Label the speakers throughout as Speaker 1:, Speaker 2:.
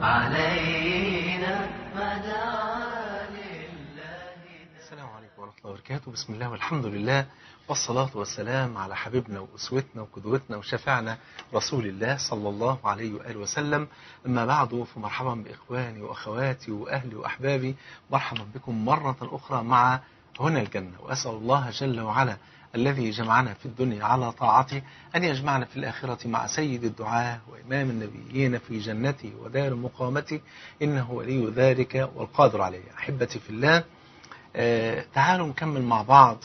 Speaker 1: علينا مدى
Speaker 2: السلام عليكم ورحمة الله وبركاته بسم الله والحمد لله والصلاة والسلام على حبيبنا وأسوتنا وقدوتنا وشفعنا رسول الله صلى الله عليه وآله وسلم أما بعد فمرحبا بإخواني وأخواتي وأهلي وأحبابي مرحبا بكم مرة أخرى مع هنا الجنة وأسأل الله جل وعلا الذي جمعنا في الدنيا على طاعته أن يجمعنا في الآخرة مع سيد الدعاة وإمام النبيين في جنته ودار مقامته إنه ولي ذلك والقادر عليه أحبتي في الله آه تعالوا نكمل مع بعض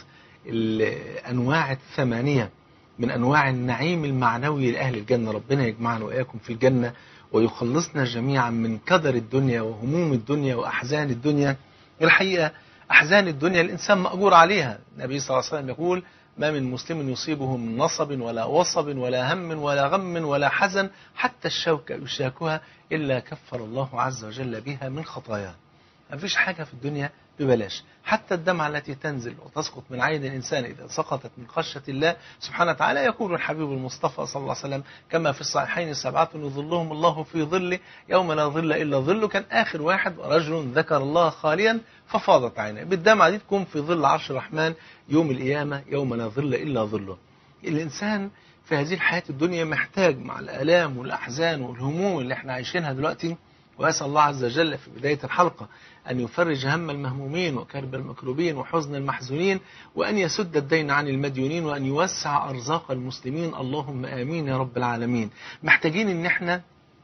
Speaker 2: الأنواع الثمانية من أنواع النعيم المعنوي لأهل الجنة ربنا يجمعنا وإياكم في الجنة ويخلصنا جميعا من كدر الدنيا وهموم الدنيا وأحزان الدنيا الحقيقة أحزان الدنيا الإنسان مأجور عليها النبي صلى الله عليه وسلم يقول ما من مسلم يصيبه من نصب ولا وصب ولا هم ولا غم ولا حزن حتى الشوكة يشاكها إلا كفر الله عز وجل بها من خطاياه ما فيش حاجة في الدنيا ببلاش حتى الدمعة التي تنزل وتسقط من عين الإنسان إذا سقطت من خشية الله سبحانه وتعالى يقول الحبيب المصطفى صلى الله عليه وسلم كما في الصحيحين السبعة يظلهم الله في ظله يوم لا ظل إلا ظله كان آخر واحد رجل ذكر الله خاليا ففاضت عينه بالدمعة دي تكون في ظل عرش الرحمن يوم القيامة يوم لا ظل إلا ظله الإنسان في هذه الحياة الدنيا محتاج مع الآلام والأحزان والهموم اللي احنا عايشينها دلوقتي وأسأل الله عز وجل في بداية الحلقة أن يفرج هم المهمومين وكرب المكروبين وحزن المحزونين وأن يسد الدين عن المديونين وأن يوسع أرزاق المسلمين اللهم آمين يا رب العالمين محتاجين أن احنا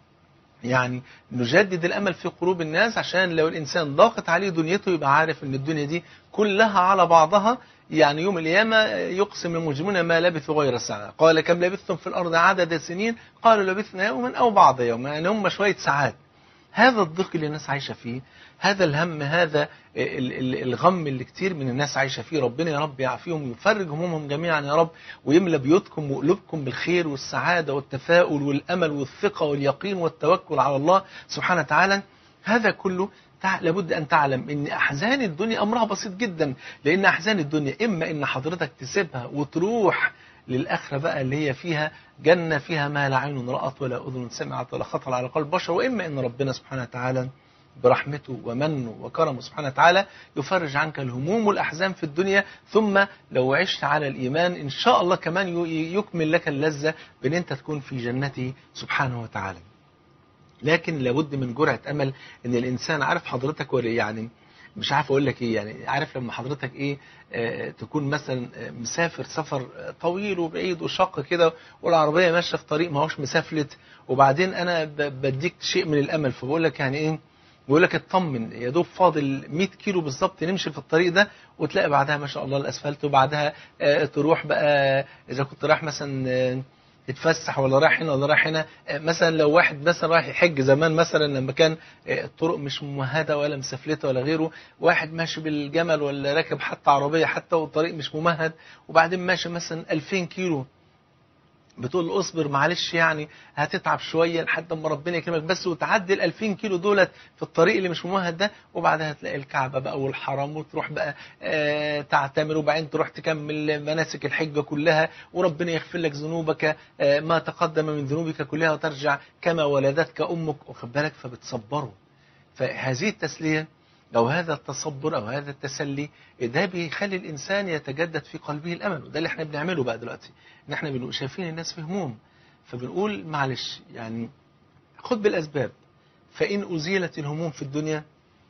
Speaker 2: يعني نجدد الأمل في قلوب الناس عشان لو الإنسان ضاقت عليه دنيته يبقى عارف أن الدنيا دي كلها على بعضها يعني يوم القيامة يقسم المجرمون ما لبثوا غير ساعة قال كم لبثتم في الأرض عدد سنين قالوا لبثنا يوما أو بعض يوم يعني هم شوية ساعات هذا الضيق اللي الناس عايشة فيه هذا الهم هذا الغم اللي كتير من الناس عايشة فيه ربنا يا رب يعافيهم ويفرج همومهم جميعا يا رب ويملى بيوتكم وقلوبكم بالخير والسعادة والتفاؤل والأمل والثقة واليقين والتوكل على الله سبحانه وتعالى هذا كله لابد أن تعلم أن أحزان الدنيا أمرها بسيط جدا لأن أحزان الدنيا إما أن حضرتك تسيبها وتروح للآخرة بقى اللي هي فيها جنة فيها ما لا عين رأت ولا أذن سمعت ولا خطر على قلب بشر وإما أن ربنا سبحانه وتعالى برحمته ومنه وكرمه سبحانه وتعالى يفرج عنك الهموم والأحزان في الدنيا ثم لو عشت على الإيمان إن شاء الله كمان يكمل لك اللذة بأن أنت تكون في جنته سبحانه وتعالى لكن لابد من جرعة أمل أن الإنسان عارف حضرتك ولا يعني مش عارف اقول لك ايه يعني عارف لما حضرتك ايه آه تكون مثلا مسافر سفر طويل وبعيد وشق كده والعربيه ماشيه في طريق ما هوش مسافلت وبعدين انا بديك شيء من الامل فبقول لك يعني ايه بيقول لك اطمن يا دوب فاضل 100 كيلو بالظبط نمشي في الطريق ده وتلاقي بعدها ما شاء الله الاسفلت وبعدها آه تروح بقى اذا كنت رايح مثلا آه تتفسح ولا رايح هنا ولا رايح هنا مثلا لو واحد مثلا رايح يحج زمان مثلا لما كان الطرق مش ممهده ولا مسفلته ولا غيره واحد ماشي بالجمل ولا راكب حتى عربيه حتى والطريق مش ممهد وبعدين ماشي مثلا 2000 كيلو بتقول اصبر معلش يعني هتتعب شويه لحد ما ربنا يكرمك بس وتعدي ال 2000 كيلو دولت في الطريق اللي مش ممهد ده وبعدها تلاقي الكعبه بقى والحرم وتروح بقى آه تعتمر وبعدين تروح تكمل مناسك الحجه كلها وربنا يغفر لك ذنوبك آه ما تقدم من ذنوبك كلها وترجع كما ولدتك امك واخد بالك فبتصبروا فهذه التسليه أو هذا التصبر أو هذا التسلي ده بيخلي الإنسان يتجدد في قلبه الأمل وده اللي احنا بنعمله بقى دلوقتي إن احنا بنبقى شايفين الناس في هموم فبنقول معلش يعني خد بالأسباب فإن أزيلت الهموم في الدنيا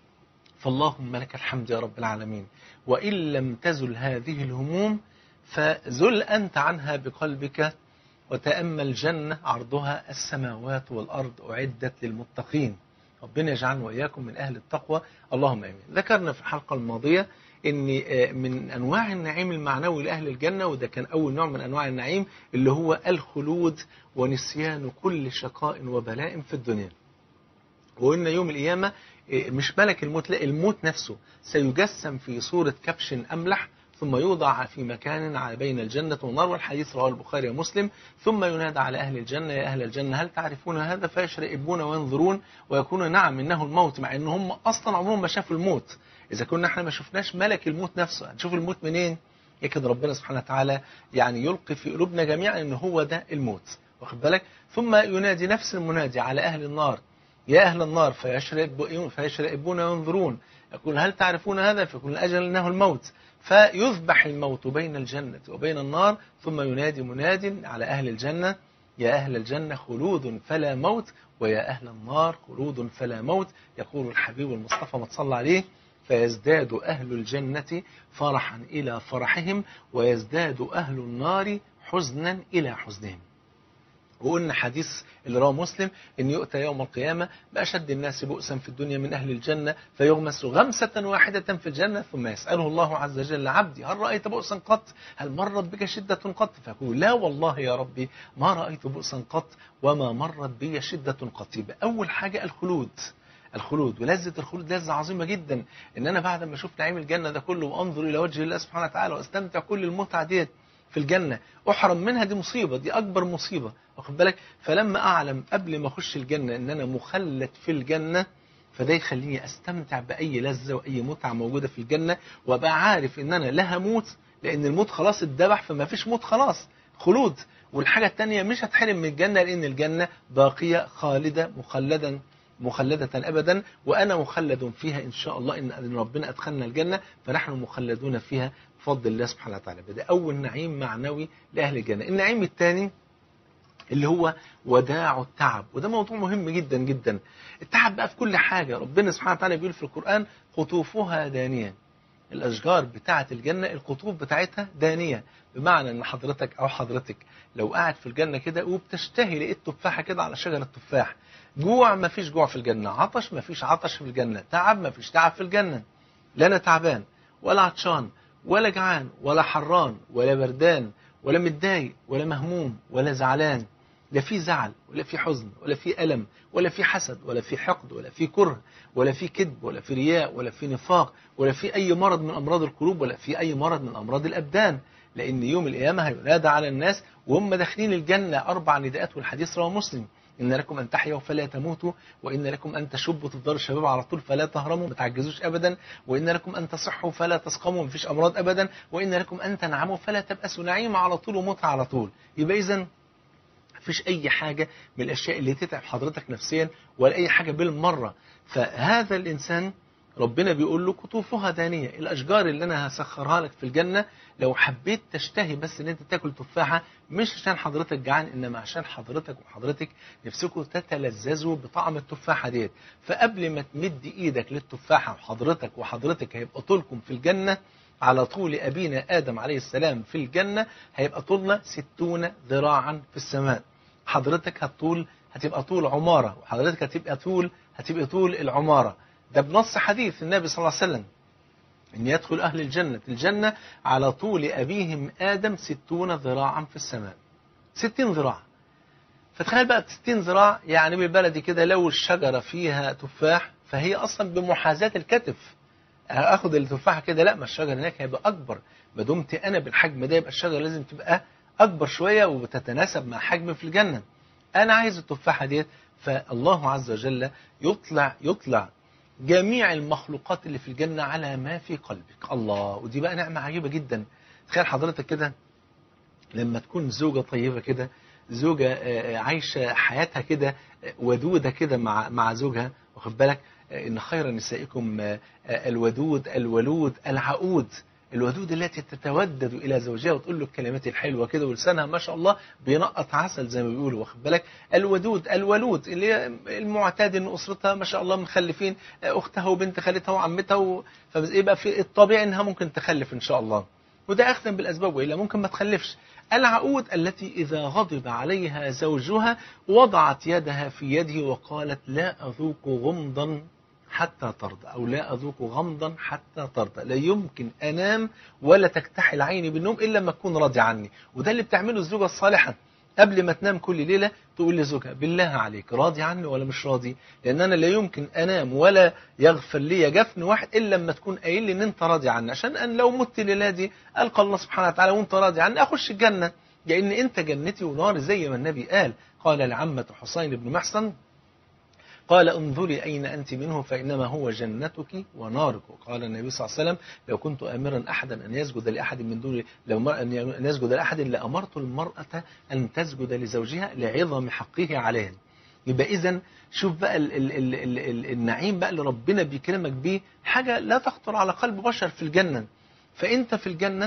Speaker 2: فاللهم لك الحمد يا رب العالمين وإن لم تزل هذه الهموم فزل أنت عنها بقلبك وتأمل جنة عرضها السماوات والأرض أعدت للمتقين ربنا يجعلنا وإياكم من أهل التقوى اللهم آمين ذكرنا في الحلقة الماضية أن من أنواع النعيم المعنوي لأهل الجنة وده كان أول نوع من أنواع النعيم اللي هو الخلود ونسيان كل شقاء وبلاء في الدنيا وإن يوم القيامة مش ملك الموت لا الموت نفسه سيجسم في صورة كبش أملح ثم يوضع في مكان على بين الجنة والنار والحديث رواه البخاري ومسلم ثم ينادى على أهل الجنة يا أهل الجنة هل تعرفون هذا فيشرئبون وينظرون ويكون نعم إنه الموت مع إن هم أصلا عمرهم ما شافوا الموت إذا كنا احنا ما شفناش ملك الموت نفسه هنشوف الموت منين لكن ربنا سبحانه وتعالى يعني يلقي في قلوبنا جميعا إن هو ده الموت واخد بالك ثم ينادي نفس المنادي على أهل النار يا أهل النار فيشرب فيشربون وينظرون يقول هل تعرفون هذا فيقول أجل إنه الموت فيذبح الموت بين الجنة وبين النار ثم ينادي مناد على أهل الجنة يا أهل الجنة خلود فلا موت ويا أهل النار خلود فلا موت يقول الحبيب المصطفى ما تصلى عليه فيزداد أهل الجنة فرحا إلى فرحهم ويزداد أهل النار حزنا إلى حزنهم وقلنا حديث اللي رواه مسلم ان يؤتى يوم القيامه باشد الناس بؤسا في الدنيا من اهل الجنه فيغمس غمسه واحده في الجنه ثم يساله الله عز وجل عبدي هل رايت بؤسا قط؟ هل مرت بك شده قط؟ فيقول لا والله يا ربي ما رايت بؤسا قط وما مرت بي شده قط يبقى اول حاجه الخلود الخلود ولذة الخلود لذة عظيمة جدا ان انا بعد ما اشوف نعيم الجنة ده كله وانظر الى وجه الله سبحانه وتعالى واستمتع كل المتعة ديت في الجنة احرم منها دي مصيبة دي اكبر مصيبة واخد بالك فلما اعلم قبل ما اخش الجنة ان انا مخلد في الجنة فده يخليني استمتع باي لذة واي متعة موجودة في الجنة وابقى عارف ان انا لا هموت لان الموت خلاص اتذبح فما فيش موت خلاص خلود والحاجة التانية مش هتحرم من الجنة لان الجنة باقية خالدة مخلدا مخلدة أبدا وأنا مخلد فيها إن شاء الله إن ربنا أدخلنا الجنة فنحن مخلدون فيها بفضل الله سبحانه وتعالى ده أول نعيم معنوي لأهل الجنة النعيم الثاني اللي هو وداع التعب وده موضوع مهم جدا جدا التعب بقى في كل حاجة ربنا سبحانه وتعالى بيقول في القرآن قطوفها دانية الأشجار بتاعة الجنة القطوف بتاعتها دانية بمعنى أن حضرتك أو حضرتك لو قاعد في الجنة كده وبتشتهي لقيت تفاحة كده على شجرة تفاح جوع ما فيش جوع في الجنة عطش ما فيش عطش في الجنة تعب ما فيش تعب في الجنة لا أنا تعبان ولا عطشان ولا جعان ولا حران ولا بردان ولا متضايق ولا مهموم ولا زعلان لا في زعل ولا في حزن ولا في ألم ولا في حسد ولا في حقد ولا في كره ولا في كذب ولا في رياء ولا في نفاق ولا في أي مرض من أمراض القلوب ولا في أي مرض من أمراض الأبدان لأن يوم القيامة هينادى على الناس وهم داخلين الجنة أربع نداءات والحديث رواه مسلم إن لكم أن تحيوا فلا تموتوا وإن لكم أن تشبوا تفضلوا الشباب على طول فلا تهرموا ما تعجزوش أبدا وإن لكم أن تصحوا فلا تسقموا مفيش أمراض أبدا وإن لكم أن تنعموا فلا تبأسوا نعيم على طول ومتعة على طول يبقى إذا مفيش أي حاجة من الأشياء اللي تتعب حضرتك نفسيا ولا أي حاجة بالمرة فهذا الإنسان ربنا بيقول له قطوفها دانية الأشجار اللي أنا هسخرها لك في الجنة لو حبيت تشتهي بس ان انت تاكل تفاحة مش عشان حضرتك جعان انما عشان حضرتك وحضرتك نفسكم تتلذذوا بطعم التفاحة ديت فقبل ما تمد ايدك للتفاحة وحضرتك وحضرتك هيبقى طولكم في الجنة على طول أبينا آدم عليه السلام في الجنة هيبقى طولنا ستون ذراعا في السماء حضرتك هتطول هتبقى طول عمارة وحضرتك هتبقى طول هتبقى طول العمارة ده بنص حديث النبي صلى الله عليه وسلم أن يدخل أهل الجنة الجنة على طول أبيهم آدم ستون ذراعا في السماء ستين ذراع فتخيل بقى ستين ذراع يعني بالبلدي كده لو الشجرة فيها تفاح فهي أصلا بمحاذاة الكتف أخد التفاحة كده لا ما الشجرة هناك هيبقى أكبر ما دمت أنا بالحجم ده يبقى الشجرة لازم تبقى أكبر شوية وبتتناسب مع حجم في الجنة أنا عايز التفاحة ديت فالله عز وجل يطلع يطلع جميع المخلوقات اللي في الجنة على ما في قلبك الله ودي بقى نعمة عجيبة جدا تخيل حضرتك كده لما تكون زوجة طيبة كده زوجة عايشة حياتها كده ودودة كده مع مع زوجها واخد بالك إن خير نسائكم الودود الولود العقود الودود التي تتودد إلى زوجها وتقول له الكلمات الحلوة كده ولسانها ما شاء الله بينقط عسل زي ما بيقولوا واخد بالك الودود الولود اللي هي المعتاد ان اسرتها ما شاء الله مخلفين اختها وبنت خالتها وعمتها و... فيبقى في الطبيعي انها ممكن تخلف ان شاء الله وده اخذا بالاسباب والا ممكن ما تخلفش العقود التي إذا غضب عليها زوجها وضعت يدها في يده وقالت لا أذوق غمضا حتى ترضى أو لا أذوق غمضا حتى ترضى لا يمكن أنام ولا تكتحل عيني بالنوم إلا لما تكون راضي عني وده اللي بتعمله الزوجة الصالحة قبل ما تنام كل ليلة تقول لزوجها بالله عليك راضي عني ولا مش راضي لأن أنا لا يمكن أنام ولا يغفر لي جفن واحد إلا لما تكون قايل لي إن أنت راضي عني عشان أن لو مت الليلة دي ألقى الله سبحانه وتعالى وأنت راضي عني أخش الجنة لأن أنت جنتي وناري زي ما النبي قال قال لعمة حسين بن محسن قال انظري أين أنت منه فإنما هو جنتك ونارك وقال النبي صلى الله عليه وسلم لو كنت أمرا أحدا أن يسجد لأحد من دون لو أن يسجد لأحد لأمرت المرأة أن تسجد لزوجها لعظم حقه عليها يبقى اذا شوف بقى ال ال ال ال ال النعيم بقى اللي ربنا بيكرمك بيه حاجه لا تخطر على قلب بشر في الجنه فانت في الجنه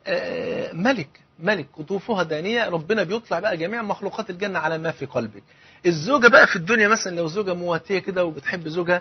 Speaker 2: آه، ملك ملك قطوفها دانيه ربنا بيطلع بقى جميع مخلوقات الجنه على ما في قلبك الزوجه بقى في الدنيا مثلا لو زوجه مواتيه كده وبتحب زوجها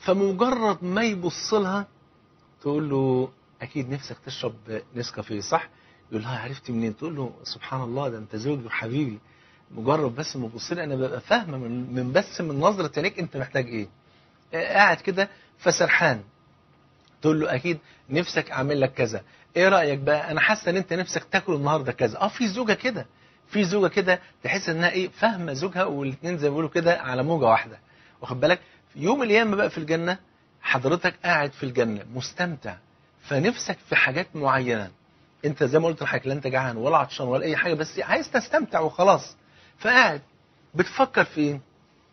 Speaker 2: فمجرد ما يبص لها تقول له اكيد نفسك تشرب نسكافيه صح يقول لها عرفتي منين تقول له سبحان الله ده انت زوجي وحبيبي مجرد بس ما تبص لي انا ببقى فاهمه من, من بس من نظره عينيك انت محتاج ايه آه، قاعد كده فسرحان تقول له اكيد نفسك اعمل لك كذا ايه رايك بقى انا حاسه ان انت نفسك تاكل النهارده كذا اه في زوجه كده في زوجه كده تحس انها ايه فاهمه زوجها والاثنين زي ما بيقولوا كده على موجه واحده واخد بالك في يوم الايام بقى في الجنه حضرتك قاعد في الجنه مستمتع فنفسك في حاجات معينه انت زي ما قلت لحضرتك لا انت جعان ولا عطشان ولا اي حاجه بس عايز تستمتع وخلاص فقاعد بتفكر في ايه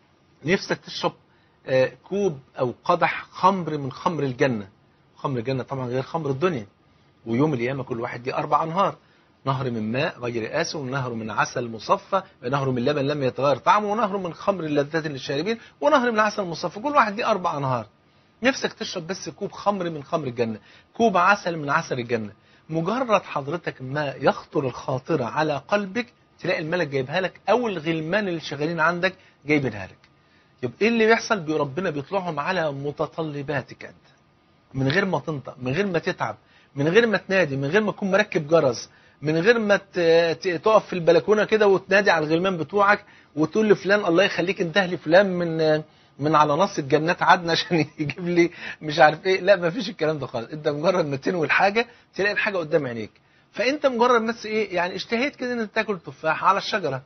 Speaker 2: نفسك تشرب آه، كوب او قدح خمر من خمر الجنه خمر الجنه طبعا غير خمر الدنيا ويوم القيامه كل واحد ليه اربع انهار نهر من ماء غير آسن ونهر من عسل مصفى ونهر من لبن لم يتغير طعمه ونهر من خمر لذة للشاربين ونهر من عسل مصفى كل واحد ليه اربع انهار نفسك تشرب بس كوب خمر من خمر الجنه كوب عسل من عسل الجنه مجرد حضرتك ما يخطر الخاطره على قلبك تلاقي الملك جايبها لك او الغلمان اللي شغالين عندك جايبينها لك يبقى ايه اللي بيحصل بي- ربنا بيطلعهم على متطلباتك انت من غير ما تنطق من غير ما تتعب من غير ما تنادي من غير ما تكون مركب جرس من غير ما ت- ت- تقف في البلكونه كده وتنادي على الغلمان بتوعك وتقول لفلان الله يخليك انده لي فلان من من على نص جنات عدن عشان يجيب لي مش عارف ايه لا ما فيش الكلام ده خالص انت مجرد ما تنوي الحاجه تلاقي الحاجه قدام عينيك فانت مجرد بس ايه يعني اشتهيت كده ان انت تاكل تفاح على الشجره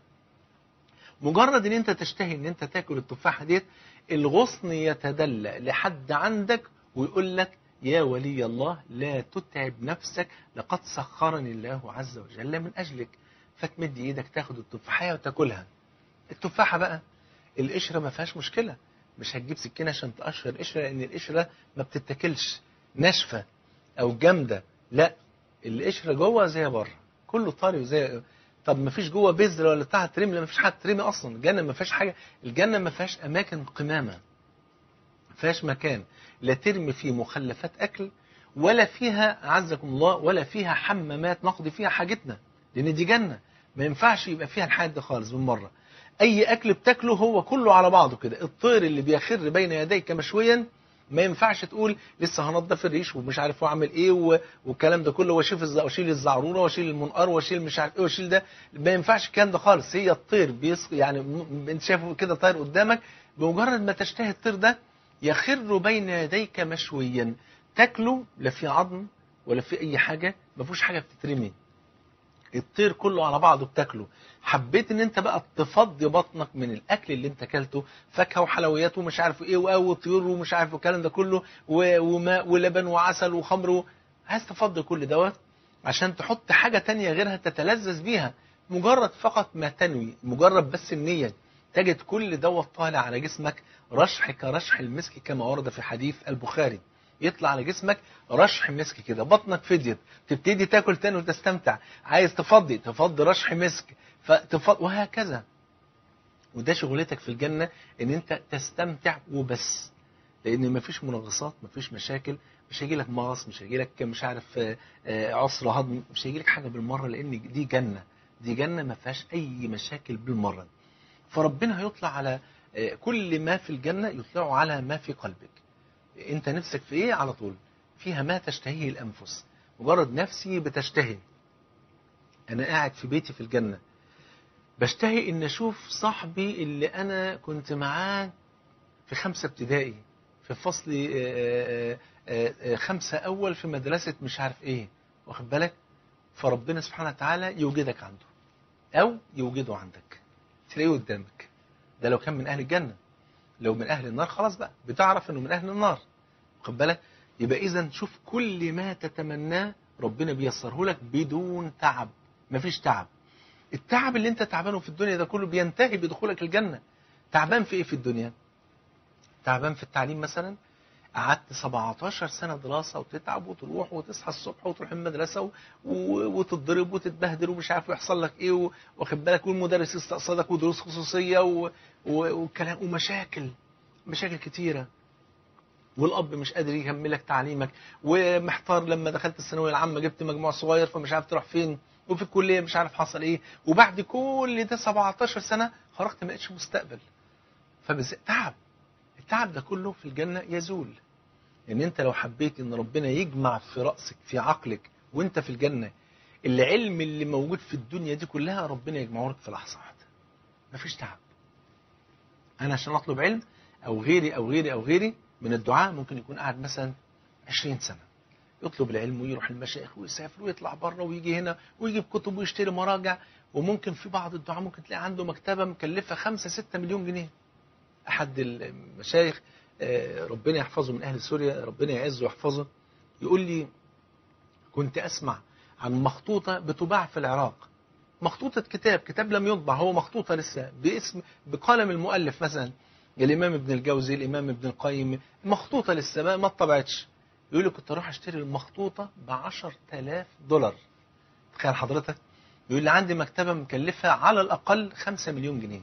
Speaker 2: مجرد ان انت تشتهي ان انت تاكل التفاحه ديت الغصن يتدلى لحد عندك ويقول لك يا ولي الله لا تتعب نفسك لقد سخرني الله عز وجل من اجلك فتمد ايدك تاخد التفاحه وتاكلها التفاحه بقى القشره ما فيهاش مشكله مش هتجيب سكينه عشان تقشر القشره لان القشره ما بتتاكلش ناشفه او جامده لا القشره جوه زي بره كله طري وزي طب ما فيش جوه بذر ولا بتاع ترمي ما فيش حاجه ترمي اصلا الجنه ما فيهاش حاجه الجنه ما فيهاش اماكن قمامه ما فيهاش مكان لا ترمي فيه مخلفات اكل ولا فيها اعزكم الله ولا فيها حمامات نقضي فيها حاجتنا لان دي جنه ما ينفعش يبقى فيها الحاجات دي خالص بالمره اي اكل بتاكله هو كله على بعضه كده الطير اللي بيخر بين يديك مشويا ما ينفعش تقول لسه هنضف الريش ومش عارف واعمل ايه و- والكلام ده كله واشيل الز- واشيل الزعروره واشيل المنقار واشيل مش عارف ايه واشيل ده ما ينفعش الكلام ده خالص هي الطير بيص يعني م- انت شايفه كده طاير قدامك بمجرد ما تشتهي الطير ده يخر بين يديك مشويا تاكله لا في عظم ولا في اي حاجه ما فيهوش حاجه بتترمي الطير كله على بعضه بتاكله حبيت ان انت بقى تفضي بطنك من الاكل اللي انت اكلته فاكهه وحلويات ومش عارف ايه وطيور ومش عارف الكلام ده كله و- وماء ولبن وعسل وخمر و... عايز تفضي كل دوت عشان تحط حاجه تانية غيرها تتلذذ بيها مجرد فقط ما تنوي مجرد بس النيه تجد كل دوت طالع على جسمك رشح كرشح المسك كما ورد في حديث البخاري يطلع على جسمك رشح مسك كده بطنك فضيت تبتدي تاكل تاني وتستمتع عايز تفضي تفضي رشح مسك فتفضي وهكذا وده شغلتك في الجنة ان انت تستمتع وبس لان مفيش منغصات مفيش مشاكل مش هيجي لك مغص مش هيجي لك مش عارف آه، آه، عسر هضم مش هيجي لك حاجه بالمره لان دي جنه دي جنه ما فيهاش اي مشاكل بالمره فربنا هيطلع على آه، كل ما في الجنه يطلعه على ما في قلبك انت نفسك في ايه على طول فيها ما تشتهيه الانفس مجرد نفسي بتشتهي انا قاعد في بيتي في الجنه بشتهي ان اشوف صاحبي اللي انا كنت معاه في خمسه ابتدائي في فصل آه، آه، آه، خمسه اول في مدرسه مش عارف ايه واخد بالك فربنا سبحانه وتعالى يوجدك عنده او يوجده عندك تلاقيه قدامك ده لو كان من اهل الجنه لو من اهل النار خلاص بقى بتعرف انه من اهل النار واخد بالك يبقى اذا شوف كل ما تتمناه ربنا بيسره لك بدون تعب مفيش تعب التعب اللي انت تعبانه في الدنيا ده كله بينتهي بدخولك الجنه تعبان في ايه في الدنيا تعبان في التعليم مثلا قعدت 17 سنة دراسة وتتعب وتروح وتصحى الصبح وتروح المدرسة و... و... وتتضرب وتتبهدل ومش عارف يحصل لك ايه و... واخد بالك والمدرس يستقصدك ودروس خصوصية و... و... وكلام ومشاكل مشاكل كتيرة والاب مش قادر يكملك تعليمك ومحتار لما دخلت الثانويه العامه جبت مجموع صغير فمش عارف تروح فين وفي الكليه مش عارف حصل ايه وبعد كل ده 17 سنه خرجت ما لقيتش مستقبل فبز تعب التعب ده كله في الجنه يزول ان يعني انت لو حبيت ان ربنا يجمع في راسك في عقلك وانت في الجنه العلم اللي موجود في الدنيا دي كلها ربنا يجمعه لك في لحظه واحده مفيش تعب انا عشان اطلب علم او غيري او غيري او غيري من الدعاء ممكن يكون قاعد مثلا 20 سنة يطلب العلم ويروح المشايخ ويسافر ويطلع بره ويجي هنا ويجيب كتب ويشتري مراجع وممكن في بعض الدعاء ممكن تلاقي عنده مكتبة مكلفة 5 6 مليون جنيه أحد المشايخ ربنا يحفظه من أهل سوريا ربنا يعزه ويحفظه يقول لي كنت أسمع عن مخطوطة بتباع في العراق مخطوطة كتاب كتاب لم يطبع هو مخطوطة لسه باسم بقلم المؤلف مثلا الإمام ابن الجوزي الإمام ابن القيم مخطوطة للسماء ما اتطبعتش يقول لي كنت أروح أشتري المخطوطة ب 10000 دولار تخيل حضرتك يقول لي عندي مكتبة مكلفة على الأقل 5 مليون جنيه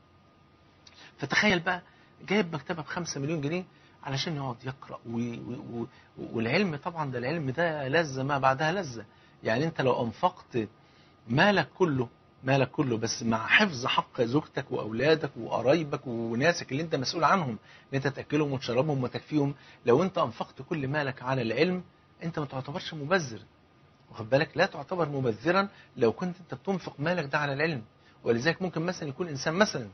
Speaker 2: فتخيل بقى جايب مكتبة ب 5 مليون جنيه علشان يقعد يقرأ و... و... و... والعلم طبعا ده العلم ده لذة ما بعدها لذة يعني أنت لو أنفقت مالك كله مالك كله بس مع حفظ حق زوجتك واولادك وقرايبك وناسك اللي انت مسؤول عنهم ان انت تاكلهم وتشربهم وتكفيهم لو انت انفقت كل مالك على العلم انت ما تعتبرش مبذر واخد بالك لا تعتبر مبذرا لو كنت انت بتنفق مالك ده على العلم ولذلك ممكن مثلا يكون انسان مثلا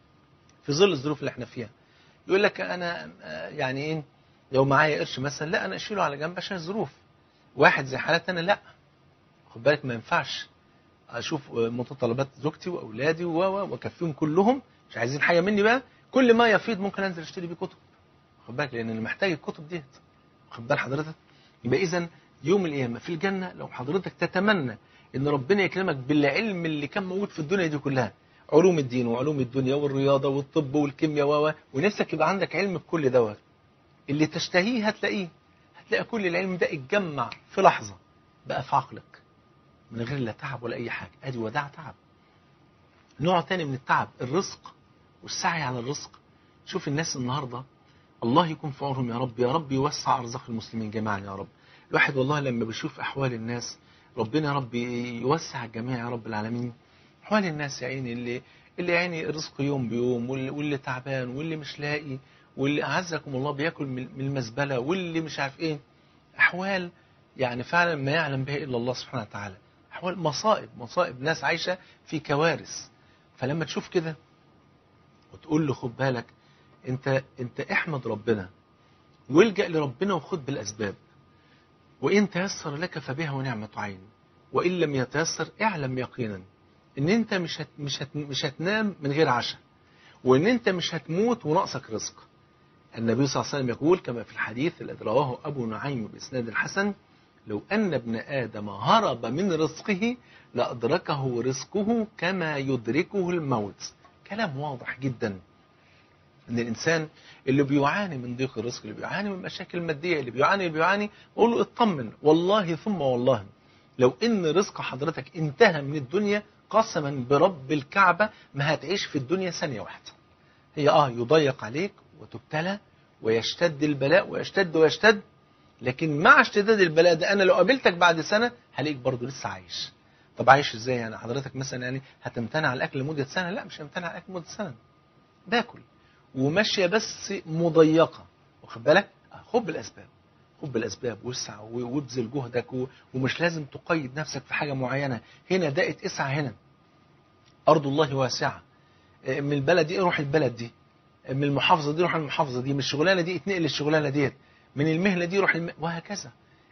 Speaker 2: في ظل الظروف اللي احنا فيها يقول لك انا يعني ايه لو معايا قرش مثلا لا انا اشيله على جنب عشان الظروف واحد زي حالتي انا لا خد بالك ما ينفعش اشوف متطلبات زوجتي واولادي واكفيهم كلهم مش عايزين حاجه مني بقى كل ما يفيض ممكن انزل اشتري بيه كتب خد بالك لان انا محتاج الكتب ديت خد بال حضرتك يبقى اذا يوم القيامه في الجنه لو حضرتك تتمنى ان ربنا يكرمك بالعلم اللي كان موجود في الدنيا دي كلها علوم الدين وعلوم الدنيا والرياضه والطب والكيمياء و ونفسك يبقى عندك علم بكل دوت اللي تشتهيه هتلاقيه هتلاقي كل العلم ده اتجمع في لحظه بقى في عقلك من غير لا تعب ولا أي حاجة أدي وداع تعب نوع تاني من التعب الرزق والسعي على الرزق شوف الناس النهاردة الله يكون في عونهم يا رب يا رب يوسع أرزاق المسلمين جميعا يا رب الواحد والله لما بيشوف أحوال الناس ربنا يا رب يوسع الجميع يا رب العالمين أحوال الناس يا عيني اللي اللي يعني رزقه يوم بيوم واللي, واللي تعبان واللي مش لاقي واللي أعزكم الله بياكل من المزبلة واللي مش عارف إيه أحوال يعني فعلا ما يعلم بها إلا الله سبحانه وتعالى أحوال مصائب مصائب ناس عايشة في كوارث فلما تشوف كده وتقول له خد بالك انت انت احمد ربنا والجأ لربنا وخد بالأسباب وإن تيسر لك فبها ونعمة عين وإن لم يتيسر اعلم يقينا إن أنت مش هت مش هت مش هتنام من غير عشاء وإن أنت مش هتموت وناقصك رزق النبي صلى الله عليه وسلم يقول كما في الحديث الذي رواه أبو نعيم بإسناد الحسن لو أن ابن آدم هرب من رزقه لأدركه رزقه كما يدركه الموت كلام واضح جدا ان الانسان اللي بيعاني من ضيق الرزق اللي بيعاني من مشاكل ماديه اللي بيعاني اللي بيعاني اقول له اطمن والله ثم والله لو ان رزق حضرتك انتهى من الدنيا قسما برب الكعبه ما هتعيش في الدنيا ثانيه واحده هي اه يضيق عليك وتبتلى ويشتد البلاء ويشتد ويشتد لكن مع اشتداد البلاء ده انا لو قابلتك بعد سنه هلاقيك برضه لسه عايش طب عايش ازاي يعني حضرتك مثلا يعني هتمتنع عن الاكل لمده سنه لا مش همتنع عن الاكل لمده سنه باكل وماشيه بس مضيقه واخد بالك خد بالاسباب خد بالاسباب واسع وابذل جهدك ومش لازم تقيد نفسك في حاجه معينه هنا دقت اسعى هنا ارض الله واسعه من البلد دي روح البلد دي من المحافظه دي روح المحافظه دي من الشغلانه دي اتنقل الشغلانه ديت من المهنه دي روح الم... وهكذا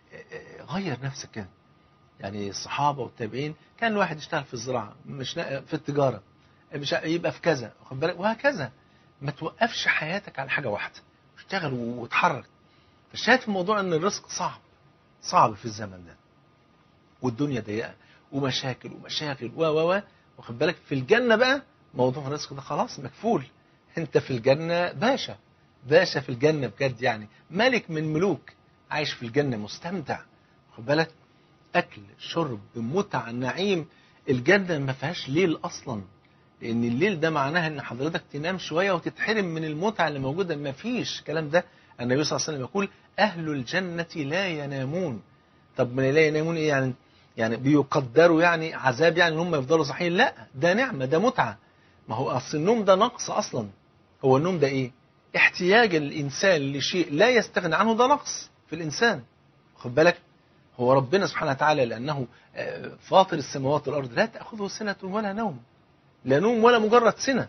Speaker 2: غير نفسك كده يعني الصحابه والتابعين كان الواحد يشتغل في الزراعه مش في التجاره مش يبقى في كذا واخد بالك وهكذا ما توقفش حياتك على حاجه واحده اشتغل واتحرك فالشاهد في الموضوع ان الرزق صعب صعب في الزمن ده والدنيا ضيقه ومشاكل ومشاغل و و و واخد بالك في الجنه بقى موضوع الرزق ده خلاص مكفول انت في الجنه باشا باشا في الجنة بجد يعني ملك من ملوك عايش في الجنة مستمتع خد بالك أكل شرب متع نعيم الجنة ما فيهاش ليل أصلا لأن الليل ده معناها إن حضرتك تنام شوية وتتحرم من المتعة اللي موجودة ما فيش الكلام ده النبي صلى الله عليه وسلم يقول أهل الجنة لا ينامون طب من لا ينامون إيه يعني يعني بيقدروا يعني عذاب يعني ان هم يفضلوا صحيين لا ده نعمة ده متعة ما هو أصل النوم ده نقص أصلا هو النوم ده إيه احتياج الإنسان لشيء لا يستغني عنه ده نقص في الإنسان خد بالك هو ربنا سبحانه وتعالى لأنه آه، فاطر السماوات والأرض لا تأخذه سنة ولا نوم لا نوم ولا مجرد سنة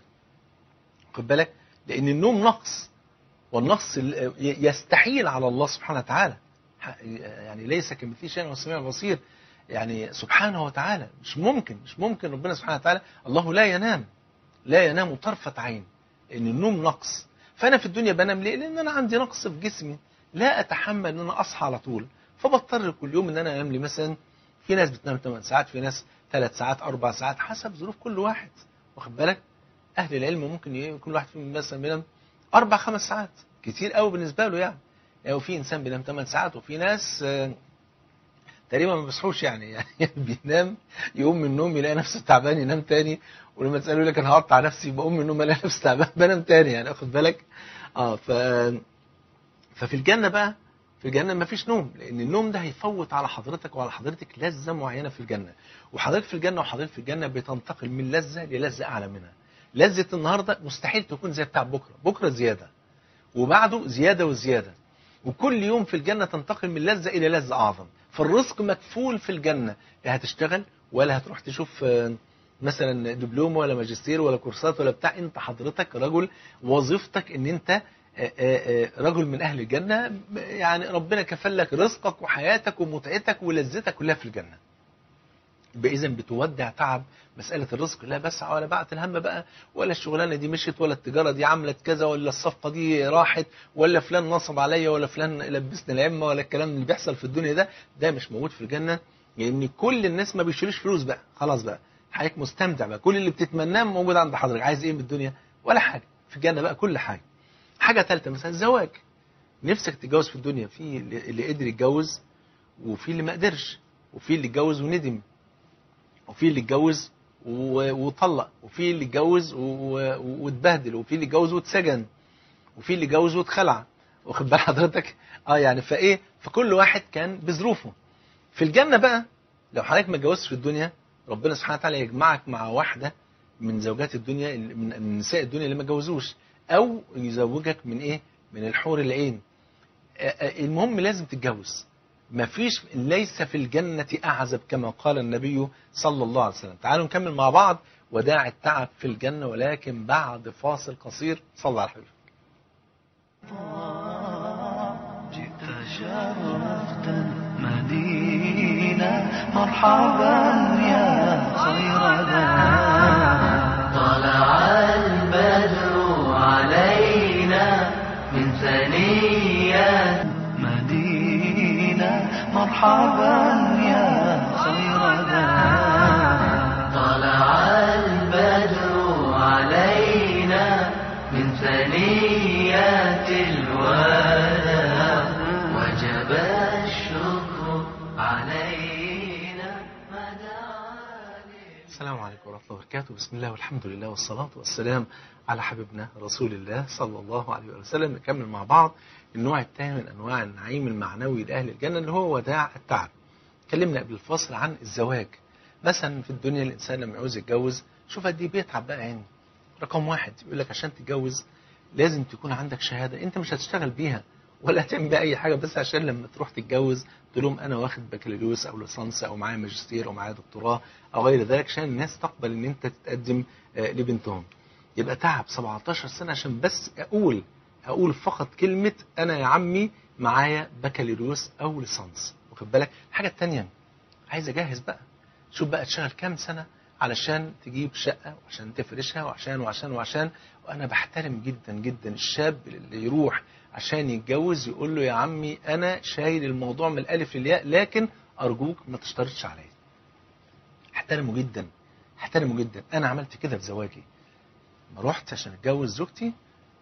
Speaker 2: خد بالك لأن النوم نقص والنقص ال- يستحيل على الله سبحانه وتعالى ح- يعني ليس كمثله شيء وهو السميع البصير يعني سبحانه وتعالى مش ممكن مش ممكن ربنا سبحانه وتعالى الله لا ينام لا ينام طرفة عين لأن النوم نقص فأنا في الدنيا بنام ليه؟ لأن أنا عندي نقص في جسمي لا أتحمل أن أنا أصحى على طول فبضطر كل يوم أن أنا أنام لي مثلا في ناس بتنام 8 ساعات في ناس 3 ساعات 4 ساعات حسب ظروف كل واحد واخد بالك أهل العلم ممكن ي- كل واحد فيهم مثلا بينام أربع خمس ساعات كتير قوي بالنسبة له يعني يعني وفي إنسان بينام 8 ساعات وفي ناس آه، تقريبا ما بيصحوش يعني يعني بينام يقوم من النوم يلاقي نفسه تعبان ينام تاني ولما تساله يقول لك انا هقطع نفسي بقوم من النوم الاقي نفسي تعبان بنام تاني يعني اخد بالك اه ف ففي الجنه بقى في الجنه ما فيش نوم لان النوم ده هيفوت على حضرتك وعلى حضرتك لذه معينه في الجنه وحضرتك في الجنه وحضرتك في الجنه بتنتقل من لذه للذه اعلى منها لذه النهارده مستحيل تكون زي بتاع بكره بكره زياده وبعده زياده وزياده وكل يوم في الجنة تنتقل من لذة إلى لذة أعظم فالرزق مكفول في الجنة لا هتشتغل ولا هتروح تشوف آه، مثلا دبلوم ولا ماجستير ولا كورسات ولا بتاع انت حضرتك رجل وظيفتك ان انت آه، آه، آه، رجل من اهل الجنة يعني ربنا كفل لك رزقك وحياتك ومتعتك ولذتك كلها في الجنة يبقى اذا بتودع تعب مسألة الرزق لا بس ولا بعت الهم بقى ولا الشغلانة دي مشيت ولا التجارة دي عملت كذا ولا الصفقة دي راحت ولا فلان نصب عليا ولا فلان لبسني العمة ولا الكلام اللي بيحصل في الدنيا ده ده مش موجود في الجنة لأن كل الناس ما بيشيلوش فلوس بقى خلاص بقى حضرتك مستمتع بقى كل اللي بتتمناه موجود عند حضرتك عايز ايه من الدنيا ولا حاجة في الجنة بقى كل حاجة حاجة ثالثة مثلا الزواج نفسك تتجوز في الدنيا في اللي اللي قدر يتجوز وفي اللي ما قدرش وفي اللي اتجوز وندم وفي اللي اتجوز و- وطلق وفي اللي اتجوز و- و- واتبهدل وفي اللي اتجوز واتسجن وفي اللي اتجوز واتخلع واخد بال حضرتك اه يعني فايه فكل واحد كان بظروفه في الجنه بقى لو حضرتك ما اتجوزتش في الدنيا ربنا سبحانه وتعالى يجمعك مع واحده من زوجات الدنيا اللي- من من نساء الدنيا اللي ما اتجوزوش او يزوجك من ايه من الحور العين آه، آه، المهم لازم تتجوز مفيش ليس في الجنة أعزب كما قال النبي صلى الله عليه وسلم تعالوا نكمل مع بعض وداع التعب في الجنة ولكن بعد فاصل قصير صلى على الحبيب
Speaker 3: جئت شرفت المدينة مرحبا يا خير ذا
Speaker 1: طلع البدر علينا من ثنيات
Speaker 3: مدينة مرحبا يا خير ذا
Speaker 1: طلع البدر علينا من ثنيات الوداع وجب الشكر علينا مدى
Speaker 2: السلام عليكم ورحمة الله وبركاته بسم الله والحمد لله والصلاة والسلام على حبيبنا رسول الله صلى الله عليه وسلم نكمل مع بعض النوع الثاني من أنواع النعيم المعنوي لأهل الجنة اللي هو وداع التعب اتكلمنا قبل الفصل عن الزواج مثلا في الدنيا الإنسان لما يعوز يتجوز شوف قد ايه بيتعب بقى يعني رقم واحد يقول لك عشان تتجوز لازم تكون عندك شهادة انت مش هتشتغل بيها ولا هتعمل بيها اي حاجة بس عشان لما تروح تتجوز تقول لهم انا واخد بكالوريوس او ليسانس او معايا ماجستير او معايا دكتوراه او غير ذلك عشان الناس تقبل ان انت تتقدم آه، لبنتهم يبقى تعب 17 سنة عشان بس اقول اقول فقط كلمة انا يا عمي معايا بكالوريوس او ليسانس واخد بالك الحاجة التانية عايز اجهز بقى شوف بقى تشتغل كام سنة علشان تجيب شقة وعشان تفرشها وعشان وعشان وعشان وأنا بحترم جدا جدا الشاب اللي يروح عشان يتجوز يقول له يا عمي أنا شايل الموضوع من الألف للياء لكن أرجوك ما تشترطش عليا احترمه جدا احترمه جدا أنا عملت كده في زواجي ما رحت عشان اتجوز زوجتي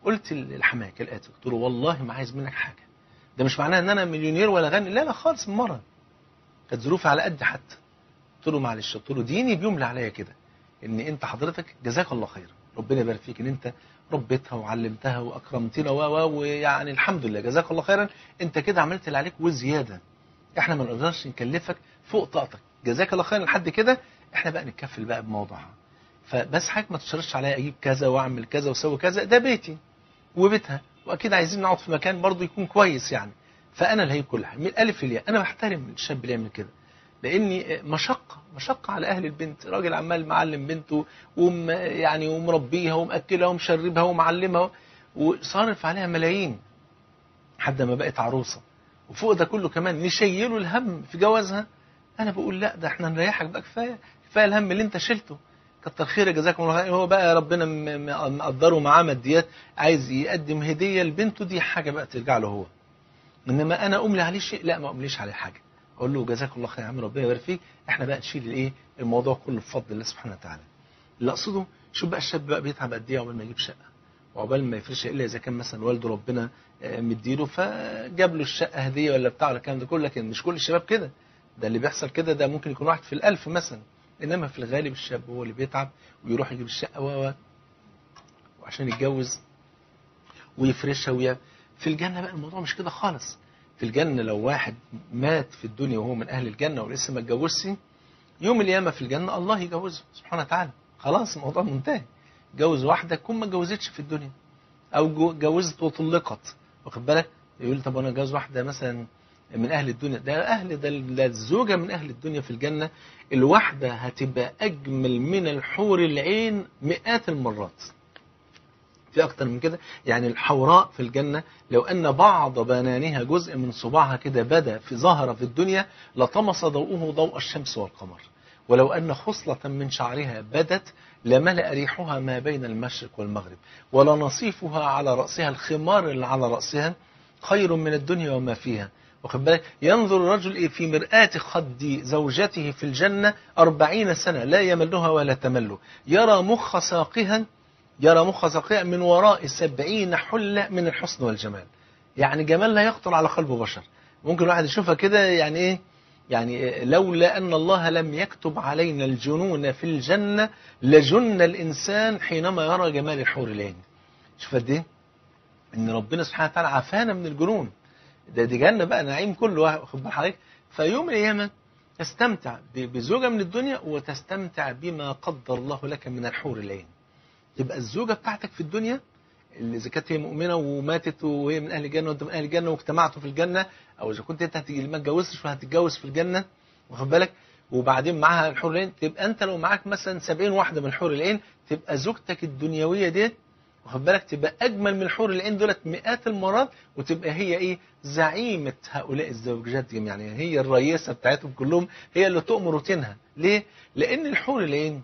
Speaker 2: قلت للحماة كالآتي قلت له والله ما عايز منك حاجة ده مش معناه ان انا مليونير ولا غني لا لا خالص من مرة كانت ظروفي على قد حتى قلت له معلش قلت له ديني بيملى عليا كده ان انت حضرتك جزاك الله خيرا ربنا يبارك فيك ان انت ربيتها وعلمتها واكرمتنا و و ويعني الحمد لله جزاك الله خيرا انت كده عملت اللي عليك وزياده احنا ما نقدرش نكلفك فوق طاقتك جزاك الله خيرا لحد كده احنا بقى نتكفل بقى بموضوعها فبس حضرتك ما تشرطش عليا اجيب كذا واعمل كذا واسوي كذا ده بيتي وبيتها واكيد عايزين نقعد في مكان برضه يكون كويس يعني فانا اللي هجيب كل حاجه من الالف للياء انا بحترم الشاب اللي يعمل كده لاني مشقه مشقه على اهل البنت راجل عمال معلم بنته وم يعني ومربيها ومأكلها ومشربها ومعلمها وصارف عليها ملايين لحد ما بقت عروسه وفوق ده كله كمان نشيله الهم في جوازها انا بقول لا ده احنا نريحك بقى كفايه كفايه الهم اللي انت شلته كتر خيرك جزاكم الله خير هو بقى ربنا م- م- مقدره معاه ماديات عايز يقدم هديه لبنته دي حاجه بقى ترجع له هو انما انا املي عليه شيء لا ما امليش عليه حاجه اقول له جزاك الله خير يا عم ربنا يبارك فيك احنا بقى نشيل الايه الموضوع كله بفضل الله سبحانه وتعالى اللي اقصده شوف بقى الشاب بقى بيتعب قد ايه عقبال ما يجيب شقه وعقبال ما يفرش الا اذا كان مثلا والده ربنا آه، مديله فجاب له الشقه هديه ولا بتاع ولا الكلام ده كله لكن مش كل الشباب كده ده اللي بيحصل كده ده ممكن يكون واحد في الألف مثلا إنما في الغالب الشاب هو اللي بيتعب ويروح يجيب الشقة و و- وعشان يتجوز ويفرشها ويا في الجنة بقى الموضوع مش كده خالص في الجنة لو واحد مات في الدنيا وهو من أهل الجنة ولسه ما اتجوزش يوم القيامة في الجنة الله يجوزه سبحانه وتعالى خلاص الموضوع منتهي جوز واحدة تكون ما اتجوزتش في الدنيا أو جو- جوزت وطلقت واخد بالك يقول طب أنا جوز واحدة مثلا من أهل الدنيا ده أهل ده, ده الزوجة من أهل الدنيا في الجنة الواحدة هتبقى أجمل من الحور العين مئات المرات في أكتر من كده يعني الحوراء في الجنة لو أن بعض بنانها جزء من صباعها كده بدا في ظهر في الدنيا لطمس ضوءه ضوء الشمس والقمر ولو أن خصلة من شعرها بدت لملأ ريحها ما بين المشرق والمغرب ولنصيفها على رأسها الخمار اللي على رأسها خير من الدنيا وما فيها واخد بالك ينظر الرجل إيه في مرآة خد زوجته في الجنة أربعين سنة لا يملها ولا تمل يرى مخ ساقها يرى مخ ساقها من وراء سبعين حلة من الحسن والجمال يعني جمال لا يخطر على قلب بشر ممكن الواحد يشوفها كده يعني ايه يعني لولا أن الله لم يكتب علينا الجنون في الجنة لجن الإنسان حينما يرى جمال الحور العين شوف قد ايه ان ربنا سبحانه وتعالى عافانا من الجنون ده دي جنة بقى نعيم كله واخد بال حضرتك فيوم القيامة تستمتع ب- بزوجة من الدنيا وتستمتع بما قدر الله لك من الحور العين تبقى الزوجة بتاعتك في الدنيا اللي إذا كانت هي مؤمنة وماتت وهي من أهل الجنة وأنت من أهل الجنة واجتمعتوا في الجنة أو إذا كنت أنت هتيجي ما اتجوزتش وهتتجوز في الجنة واخد بالك وبعدين معاها الحور العين تبقى أنت لو معاك مثلا 70 واحدة من الحور العين تبقى زوجتك الدنيوية ديت واخد بالك تبقى أجمل من الحور العين دولت مئات المرات وتبقى هي إيه زعيمة هؤلاء الزوجات يعني هي الرئيسة بتاعتهم كلهم هي اللي تؤمر وتنهى ليه؟ لأن الحور العين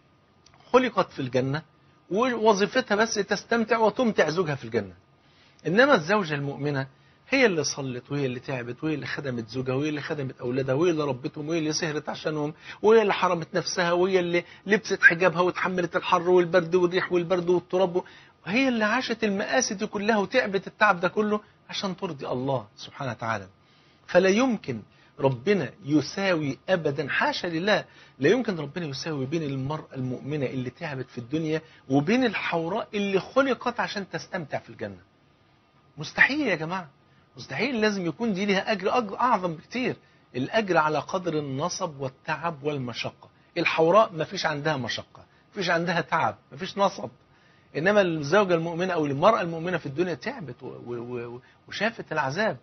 Speaker 2: خلقت في الجنة ووظيفتها بس تستمتع وتمتع زوجها في الجنة إنما الزوجة المؤمنة هي اللي صلت وهي اللي تعبت وهي اللي خدمت زوجها وهي اللي خدمت أولادها وهي اللي ربتهم وهي اللي سهرت عشانهم وهي اللي حرمت نفسها وهي اللي لبست حجابها وتحملت الحر والبرد والريح والبرد والتراب وهي اللي عاشت المآسي دي كلها وتعبت التعب ده كله عشان ترضي الله سبحانه وتعالى فلا يمكن ربنا يساوي ابدا حاشا لله لا يمكن ربنا يساوي بين المرأة المؤمنة اللي تعبت في الدنيا وبين الحوراء اللي خلقت عشان تستمتع في الجنة مستحيل يا جماعة مستحيل لازم يكون دي ليها أجر, أجر أعظم بكتير الأجر على قدر النصب والتعب والمشقة الحوراء ما فيش عندها مشقة ما فيش عندها تعب ما فيش نصب إنما الزوجة المؤمنة أو المرأة المؤمنة في الدنيا تعبت و- و- و- وشافت العذاب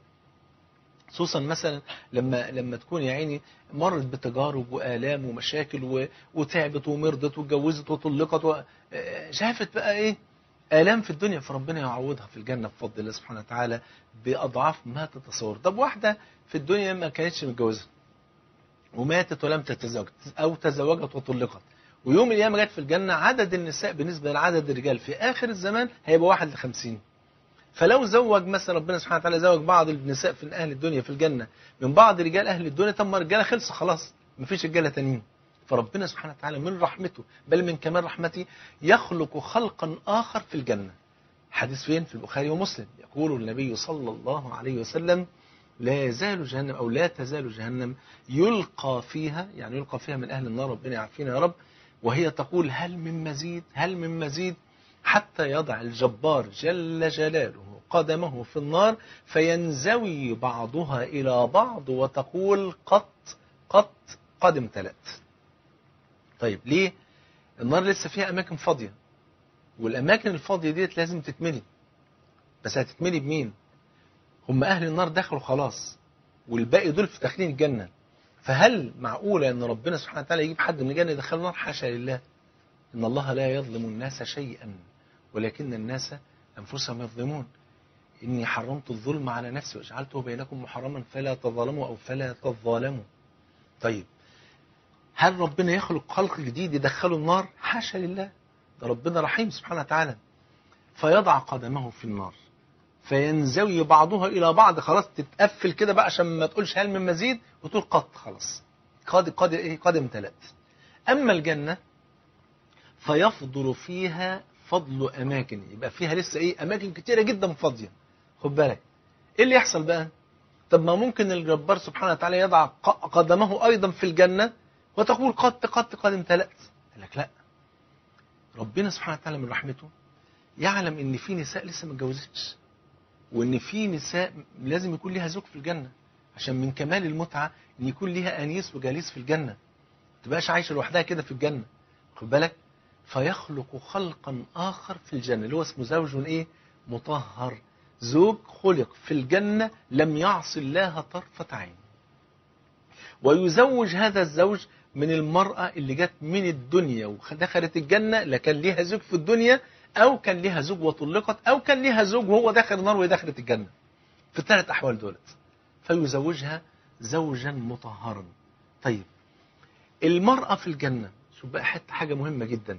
Speaker 2: خصوصا مثلا لما لما تكون يا عيني مرت بتجارب والام ومشاكل و- وتعبت ومرضت واتجوزت وطلقت و- آه، شافت بقى ايه الام في الدنيا فربنا يعوضها في الجنه بفضل الله سبحانه وتعالى باضعاف ما تتصور طب واحده في الدنيا ما كانتش متجوزه وماتت ولم تتزوج او تزوجت وطلقت ويوم القيامه جت في الجنه عدد النساء بالنسبه لعدد الرجال في اخر الزمان هيبقى واحد لخمسين فلو زوج مثلا ربنا سبحانه وتعالى زوج بعض النساء في اهل الدنيا في الجنه من بعض رجال اهل الدنيا طب ما الرجاله خلصوا خلاص مفيش رجاله تانيين فربنا سبحانه وتعالى من رحمته بل من كمال رحمته يخلق خلقا اخر في الجنه حديث فين في البخاري ومسلم يقول النبي صلى الله عليه وسلم لا يزال جهنم أو لا تزال جهنم يلقى فيها يعني يلقى فيها من أهل النار ربنا يعافينا يا رب وهي تقول هل من مزيد هل من مزيد حتى يضع الجبار جل جلاله قدمه في النار فينزوي بعضها إلى بعض وتقول قط قط قد امتلأت طيب ليه النار لسه فيها أماكن فاضية والأماكن الفاضية ديت لازم تتملي بس هتتملي بمين هم أهل النار دخلوا خلاص والباقي دول في داخلين الجنة فهل معقولة أن ربنا سبحانه وتعالى يجيب حد من الجنة يدخله النار حاشا لله إن الله لا يظلم الناس شيئا ولكن الناس أنفسهم يظلمون إني حرمت الظلم على نفسي وجعلته بينكم محرما فلا تظلموا أو فلا تظالموا طيب هل ربنا يخلق خلق جديد يدخله النار حاشا لله ده ربنا رحيم سبحانه وتعالى فيضع قدمه في النار فينزوي بعضها إلى بعض خلاص تتقفل كده بقى عشان ما تقولش هل من مزيد وتقول قد خلاص قد قد إيه قد امتلأت أما الجنة فيفضل فيها فضل أماكن يبقى فيها لسه إيه أماكن كتيرة جدا فاضية خد بالك إيه اللي يحصل بقى طب ما ممكن الجبار سبحانه وتعالى يضع ق- قدمه أيضا في الجنة وتقول قد قد قد امتلأت قال لك لا ربنا سبحانه وتعالى من رحمته يعلم ان في نساء لسه ما اتجوزتش وان في نساء لازم يكون ليها زوج في الجنه عشان من كمال المتعه ان يكون ليها انيس وجليس في الجنه ما تبقاش عايشه لوحدها كده في الجنه خد بالك فيخلق خلقا اخر في الجنه اللي هو اسمه زوج ايه مطهر زوج خلق في الجنه لم يعص الله طرفه عين ويزوج هذا الزوج من المرأة اللي جت من الدنيا ودخلت الجنة لا كان ليها زوج في الدنيا أو كان ليها زوج وطلقت أو كان ليها زوج وهو داخل النار وهي دخلت الجنة في الثلاث أحوال دولت فيزوجها زوجا مطهرا طيب المرأة في الجنة شوف بقى حتى حاجة مهمة جدا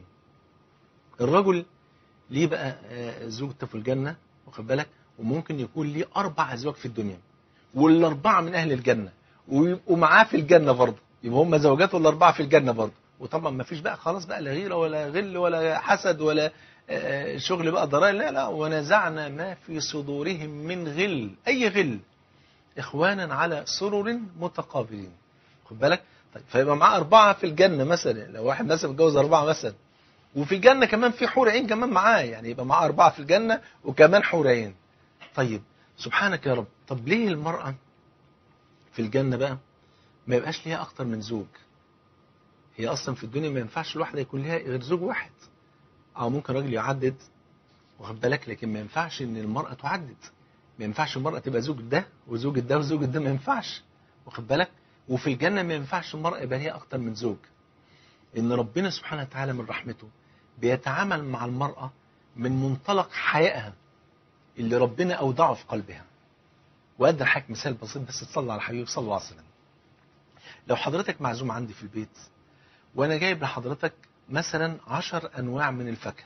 Speaker 2: الرجل ليه بقى آه، زوجته في الجنة واخد بالك وممكن يكون ليه أربع أزواج في الدنيا والأربعة من أهل الجنة ويبقوا معاه في الجنة برضه يبقى هم زوجاته الأربعة في الجنة برضه وطبعا ما فيش بقى خلاص بقى لا غيرة ولا غل ولا حسد ولا آه، شغل بقى ضرائب لا لا ونزعنا ما في صدورهم من غل أي غل إخوانا على سرر متقابلين خد بالك طيب فيبقى معاه أربعة في الجنة مثلا لو واحد مثلا متجوز أربعة مثلا وفي الجنة كمان في حور عين كمان معاه يعني يبقى معاه أربعة في الجنة وكمان حور عين طيب سبحانك يا رب طب ليه المرأة في الجنة بقى ما يبقاش ليها أكتر من زوج هي أصلا في الدنيا ما ينفعش الواحدة يكون ليها غير زوج واحد أو ممكن راجل يعدد واخد بالك لكن ما ينفعش إن المرأة تعدد ما ينفعش المرأة تبقى زوج ده وزوج ده وزوج ده ما ينفعش واخد بالك وفي الجنة ما ينفعش المرأة يبقى ليها أكتر من زوج إن ربنا سبحانه وتعالى من رحمته بيتعامل مع المرأة من منطلق حيائها اللي ربنا أودعه في قلبها وأدى لحضرتك مثال بسيط بس تصلى على حبيبي صلى الله عليه وسلم لو حضرتك معزوم عندي في البيت وأنا جايب لحضرتك مثلا عشر أنواع من الفاكهة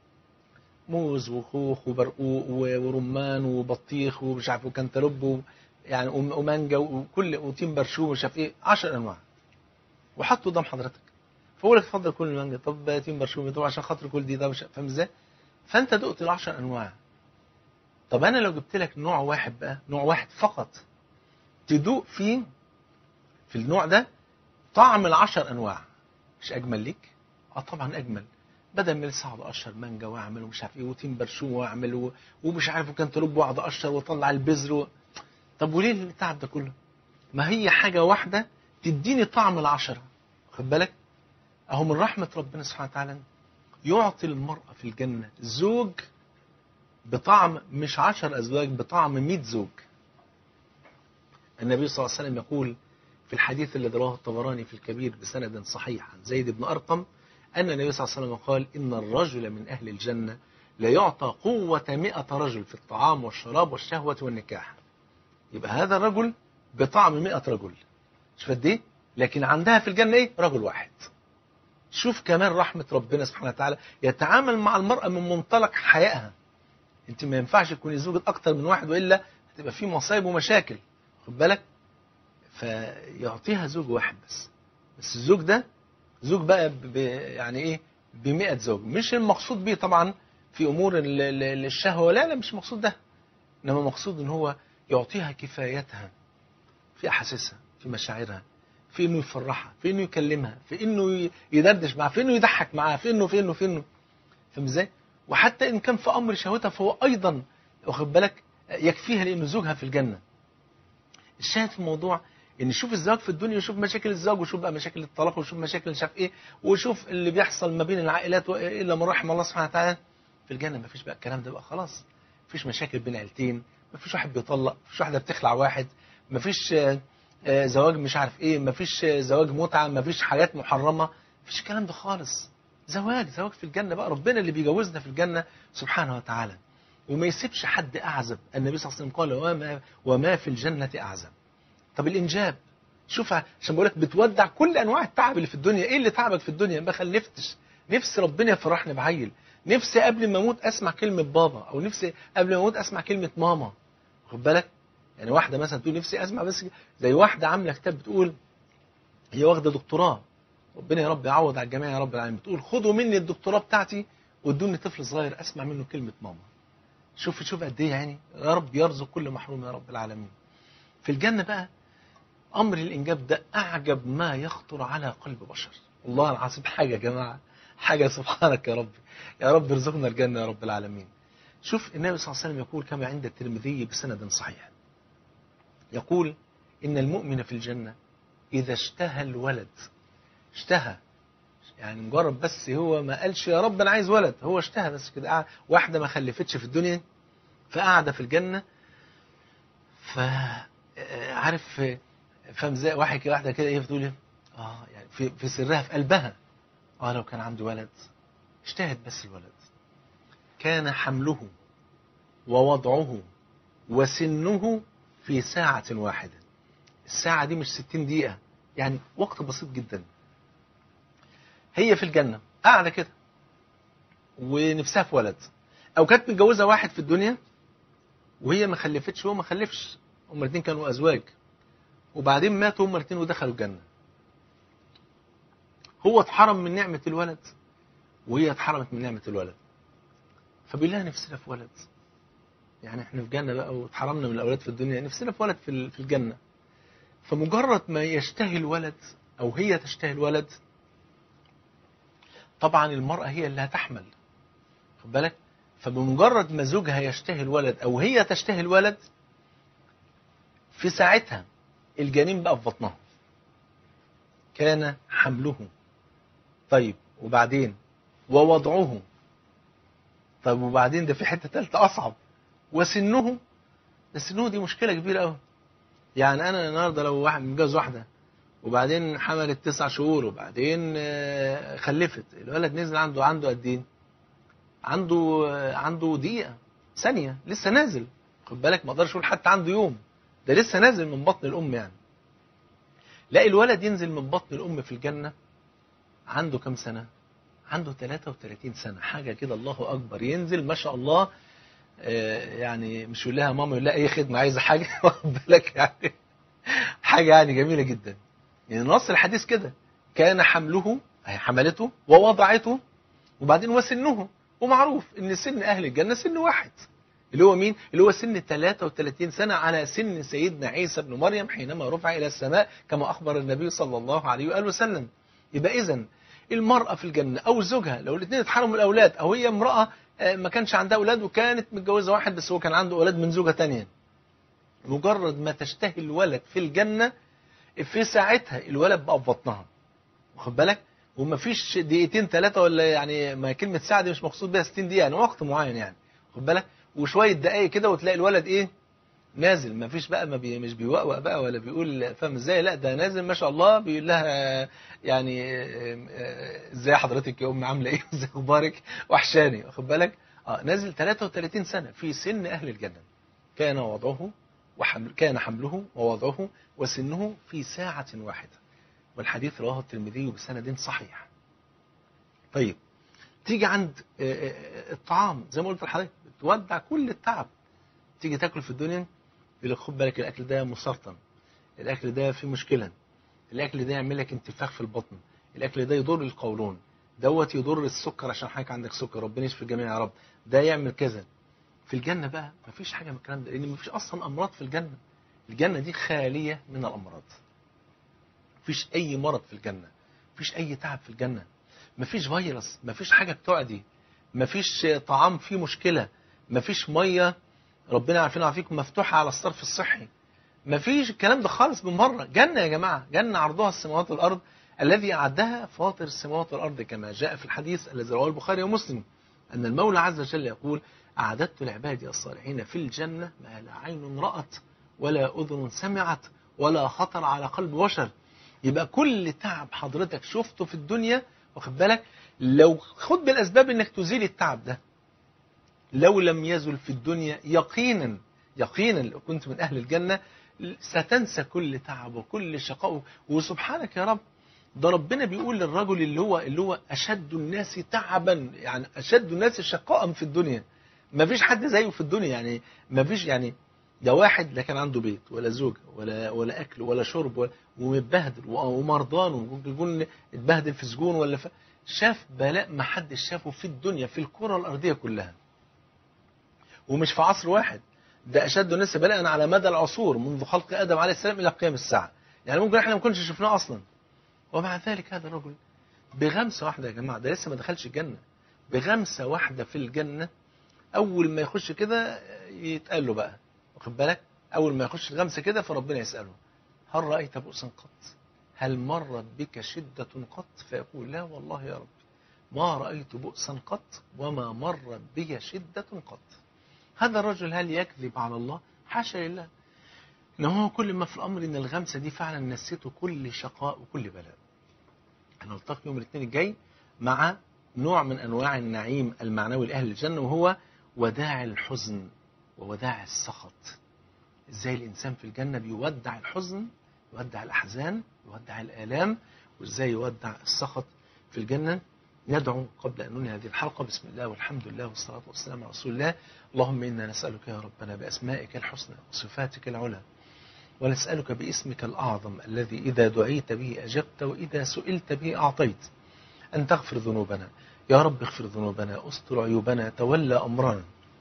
Speaker 2: موز وخوخ وبرقوق و- ورمان وبطيخ ومش عارف وكنتالوب و- يعني وم- ومانجا وكل وتين برشوم ومش عارف ايه 10 انواع وحطه قدام حضرتك فاقول لك اتفضل كل المانجا طب تين برشوم طب عشان خاطر كل دي ده مش فاهم ازاي فانت دقت ال 10 انواع طب انا لو جبت لك نوع واحد بقى نوع واحد فقط تدوق فيه في النوع ده طعم العشر انواع مش اجمل ليك اه طبعا اجمل بدل ما لسه اقعد اقشر مانجا واعمل ومش عارف ايه وتين برشوم واعمل و- ومش عارف وكنتالوب واقعد اقشر واطلع البذر و... طب وليه التعب ده كله؟ ما هي حاجه واحده تديني طعم العشره خد بالك؟ اهو من رحمه ربنا سبحانه وتعالى يعطي المراه في الجنه زوج بطعم مش عشر ازواج بطعم 100 زوج. النبي صلى الله عليه وسلم يقول في الحديث الذي رواه الطبراني في الكبير بسند صحيح عن زيد بن ارقم أن النبي صلى الله عليه وسلم قال إن الرجل من أهل الجنة ليعطى قوة مئة رجل في الطعام والشراب والشهوة والنكاح يبقى هذا الرجل بطعم مئة رجل شوف قد ايه لكن عندها في الجنة ايه رجل واحد شوف كمان رحمة ربنا سبحانه وتعالى يتعامل مع المرأة من منطلق حيائها انت ما ينفعش تكوني زوجة اكتر من واحد والا هتبقى في مصايب ومشاكل خد بالك فيعطيها زوج واحد بس بس الزوج ده زوج بقى ب ب- يعني ايه ب 100 زوج مش المقصود بيه طبعا في امور ال- ال- الشهوه لا لا مش مقصود ده انما مقصود ان هو يعطيها كفايتها في احاسيسها في مشاعرها في انه يفرحها في انه يكلمها في انه ي- يدردش معاها في انه يضحك معاها في انه في انه في انه فاهم ازاي وحتى ان كان في امر شهوتها فهو ايضا واخد بالك يكفيها لانه زوجها في الجنه الشاهد في الموضوع ان شوف الزواج في الدنيا وشوف مشاكل الزواج وشوف بقى مشاكل الطلاق وشوف مشاكل مش عارف ايه وشوف اللي بيحصل ما بين العائلات و- الا من رحم الله سبحانه وتعالى في الجنه ما فيش بقى الكلام ده بقى خلاص مفيش مشاكل بين عيلتين مفيش واحد بيطلق مفيش واحده بتخلع واحد مفيش آه، آه، زواج مش عارف ايه مفيش آه، زواج متعه مفيش حاجات محرمه مفيش الكلام ده خالص زواج زواج في الجنه بقى ربنا اللي بيجوزنا في الجنه سبحانه وتعالى وما يسيبش حد اعزب النبي صلى الله عليه وسلم قال وما, وما في الجنه اعزب طب الانجاب شوف عشان بقول لك بتودع كل انواع التعب اللي في الدنيا ايه اللي تعبك في الدنيا ما خلفتش نفسي ربنا يفرحني بعيل نفسي قبل ما اموت اسمع كلمه بابا او نفسي قبل ما اموت اسمع كلمه ماما خد بالك يعني واحده مثلا تقول نفسي اسمع بس زي واحده عامله كتاب بتقول هي واخده دكتوراه ربنا يا رب يعوض على الجميع يا رب العالمين بتقول خدوا مني الدكتوراه بتاعتي وادوني طفل صغير اسمع منه كلمه ماما شوف شوف قد ايه يعني يا رب يرزق كل محروم يا رب العالمين في الجنه بقى امر الانجاب ده اعجب ما يخطر على قلب بشر والله العظيم حاجه يا جماعه حاجه سبحانك يا رب يا رب ارزقنا الجنه يا رب العالمين شوف النبي صلى الله عليه وسلم يقول كما عند الترمذي بسند صحيح يقول ان المؤمن في الجنه اذا اشتهى الولد اشتهى يعني مجرد بس هو ما قالش يا رب انا عايز ولد هو اشتهى بس كده قاعد- واحده ما خلفتش في الدنيا فقاعده في الجنه ف آه، عارف آه، فاهم ازاي واحد كده واحده كده ايه بتقول ايه اه يعني في في سرها في قلبها اه لو كان عندي ولد اشتهت بس الولد كان حمله ووضعه وسنه في ساعة واحدة الساعة دي مش 60 دقيقة يعني وقت بسيط جدا هي في الجنة قاعدة كده ونفسها في ولد أو كانت متجوزة واحد في الدنيا وهي ما خلفتش وهو ما خلفش هما الاثنين كانوا أزواج وبعدين ماتوا هما الاثنين ودخلوا الجنة هو اتحرم من نعمة الولد وهي اتحرمت من نعمة الولد فبيقول لها نفسنا في ولد يعني احنا في جنة بقى واتحرمنا من الأولاد في الدنيا نفسنا في ولد في ال- في الجنة فمجرد ما يشتهي الولد أو هي تشتهي الولد طبعا المرأة هي اللي هتحمل خد بالك فبمجرد ما زوجها يشتهي الولد أو هي تشتهي الولد في ساعتها الجنين بقى في بطنها كان حمله طيب وبعدين ووضعه طيب وبعدين ده في حتة تالتة أصعب وسنه ده سنه دي مشكلة كبيرة أوي يعني أنا النهاردة لو واحد متجوز واحدة وبعدين حملت تسع شهور وبعدين آه، خلفت الولد نزل عنده عنده قد ايه؟ عنده آه، عنده دقيقة ثانية لسه نازل خد بالك ما اقدرش اقول حتى عنده يوم ده لسه نازل من بطن الأم يعني لا الولد ينزل من بطن الأم في الجنة عنده كم سنة؟ عنده 33 سنة حاجة كده الله أكبر ينزل ما شاء الله آه، يعني مش يقول لها ماما يقول لها أي خدمة عايزة حاجة واخد بالك يعني حاجة يعني جميلة جدا يعني نص الحديث كده كان حمله هي حملته ووضعته وبعدين وسنه ومعروف ان سن اهل الجنه سن واحد اللي هو مين اللي هو سن 33 سنه على سن سيدنا عيسى بن مريم حينما رفع الى السماء كما اخبر النبي صلى الله عليه واله وسلم يبقى اذا المراه في الجنه او زوجها لو الاثنين اتحرموا من الاولاد او هي امراه آه، ما كانش عندها اولاد وكانت متجوزه واحد بس هو كان عنده اولاد من زوجه تانية مجرد ما تشتهي الولد في الجنه في ساعتها الولد بقى في بطنها واخد بالك ومفيش دقيقتين ثلاثه ولا يعني ما كلمه ساعه دي مش مقصود بيها 60 دقيقه يعني وقت معين يعني واخد بالك وشويه دقائق كده وتلاقي الولد ايه نازل ما فيش بقى ما بي مش بيوقوق بقى ولا بيقول فاهم ازاي لا ده نازل ما شاء الله بيقول لها يعني آه، آه، ازاي حضرتك يا ام عامله ايه ازاي اخبارك وحشاني واخد بالك اه نازل 33 سنه في سن اهل الجنه كان وضعه وحمل كان حمله ووضعه وسنه في ساعة واحدة والحديث رواه الترمذي بسند صحيح طيب تيجي عند آه، آه، الطعام زي ما قلت لحضرتك بتودع كل التعب تيجي تاكل في الدنيا يقول لك خد بالك الاكل ده مسرطن الاكل ده فيه مشكله الاكل ده يعمل لك انتفاخ في البطن الاكل ده يضر القولون دوت يضر السكر عشان حضرتك عندك سكر ربنا يشفي الجميع يا رب ده يعمل كذا في الجنة بقى مفيش حاجة من الكلام ده لأن مفيش أصلا أمراض في الجنة الجنة دي خالية من الأمراض مفيش أي مرض في الجنة مفيش أي تعب في الجنة مفيش فيروس مفيش حاجة بتعدي مفيش طعام فيه مشكلة مفيش مية ربنا عارفين فيكم مفتوحة على الصرف الصحي مفيش الكلام ده خالص من بره جنة يا جماعة جنة عرضها السماوات والأرض الذي أعدها فاطر السماوات والأرض كما جاء في الحديث الذي رواه البخاري ومسلم أن المولى عز وجل يقول أعددت لعبادي الصالحين في الجنة ما لا عين رأت ولا أذن سمعت ولا خطر على قلب بشر يبقى كل تعب حضرتك شفته في الدنيا واخد بالك لو خد بالأسباب انك تزيل التعب ده لو لم يزل في الدنيا يقينا يقينا لو كنت من أهل الجنة ستنسى كل تعب وكل شقاء وسبحانك يا رب ده ربنا بيقول للرجل اللي هو اللي هو أشد الناس تعبا يعني أشد الناس شقاء في الدنيا ما فيش حد زيه في الدنيا يعني ما فيش يعني ده واحد لا كان عنده بيت ولا زوجة ولا ولا أكل ولا شرب ولا ومتبهدل ومرضان وممكن يكون اتبهدل في سجون ولا ف... شاف بلاء ما حدش شافه في الدنيا في الكرة الأرضية كلها ومش في عصر واحد ده أشد الناس بلاء على مدى العصور منذ خلق آدم عليه السلام إلى قيام الساعة يعني ممكن احنا ما كناش شفناه أصلا ومع ذلك هذا الرجل بغمسة واحدة يا جماعة ده لسه ما دخلش الجنة بغمسة واحدة في الجنة أول ما يخش كده يتقال له بقى واخد بالك أول ما يخش الغمسة كده فربنا يسأله هل رأيت بؤسا قط هل مرت بك شدة قط فيقول لا والله يا رب ما رأيت بؤسا قط وما مر بي شدة قط هذا الرجل هل يكذب على الله حاشا لله إن هو كل ما في الأمر إن الغمسة دي فعلا نسيته كل شقاء وكل بلاء هنلتقي يوم الاثنين الجاي مع نوع من أنواع النعيم المعنوي لأهل الجنة وهو وداع الحزن ووداع السخط ازاي الإنسان في الجنة بيودع الحزن يودع الأحزان يودع الآلام وازاي يودع السخط في الجنة ندعو قبل أن ننهي هذه الحلقة بسم الله والحمد لله والصلاة والسلام على رسول الله اللهم إنا نسألك يا ربنا بأسمائك الحسنى وصفاتك العلى ونسألك باسمك الأعظم الذي إذا دعيت به أجبت وإذا سئلت به أعطيت أن تغفر ذنوبنا يا رب اغفر ذنوبنا استر عيوبنا تولى أمرنا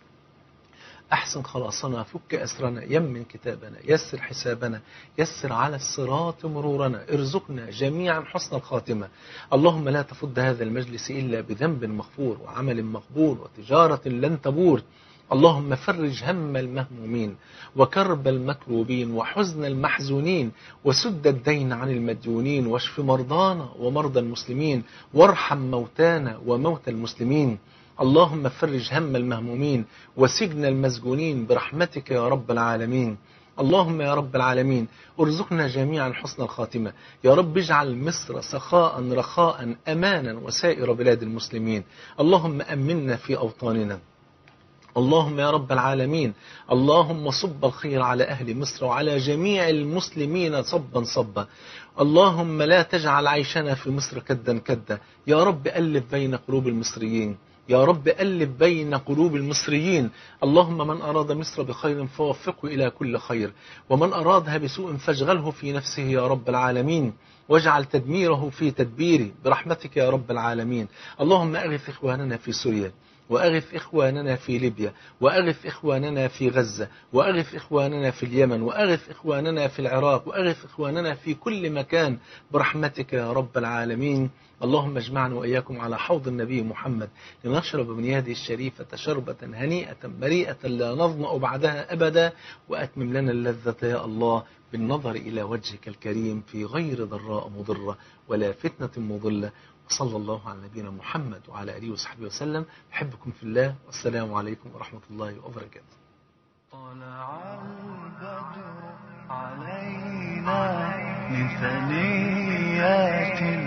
Speaker 2: أحسن خلاصنا فك أسرنا يمن كتابنا يسر حسابنا يسر على الصراط مرورنا ارزقنا جميعا حسن الخاتمة اللهم لا تفض هذا المجلس إلا بذنب مغفور وعمل مقبول وتجارة لن تبور اللهم فرج هم المهمومين وكرب المكروبين وحزن المحزونين وسد الدين عن المديونين واشف مرضانا ومرضى المسلمين وارحم موتانا وموتى المسلمين اللهم فرج هم المهمومين وسجن المسجونين برحمتك يا رب العالمين اللهم يا رب العالمين ارزقنا جميعا حسن الخاتمة يا رب اجعل مصر سخاء رخاء أمانا وسائر بلاد المسلمين اللهم أمنا في أوطاننا اللهم يا رب العالمين اللهم صب الخير على أهل مصر وعلى جميع المسلمين صبا صبا اللهم لا تجعل عيشنا في مصر كدا كدا يا رب ألف بين قلوب المصريين يا رب ألف بين قلوب المصريين اللهم من أراد مصر بخير فوفقه إلى كل خير ومن أرادها بسوء فاشغله في نفسه يا رب العالمين واجعل تدميره في تدبيره برحمتك يا رب العالمين اللهم أغث إخواننا في سوريا وأغث إخواننا في ليبيا وأغث إخواننا في غزة وأغث إخواننا في اليمن وأغث إخواننا في العراق وأغث إخواننا في كل مكان برحمتك يا رب العالمين اللهم اجمعنا وإياكم على حوض النبي محمد لنشرب من يده الشريفة شربة هنيئة مريئة لا نظمأ بعدها أبدا وأتمم لنا اللذة يا الله بالنظر إلى وجهك الكريم في غير ضراء مضرة ولا فتنة مضلة وصلى الله على نبينا محمد وعلى آله وصحبه وسلم أحبكم في الله والسلام عليكم ورحمة الله وبركاته
Speaker 3: طلع البدر علينا من ثنيات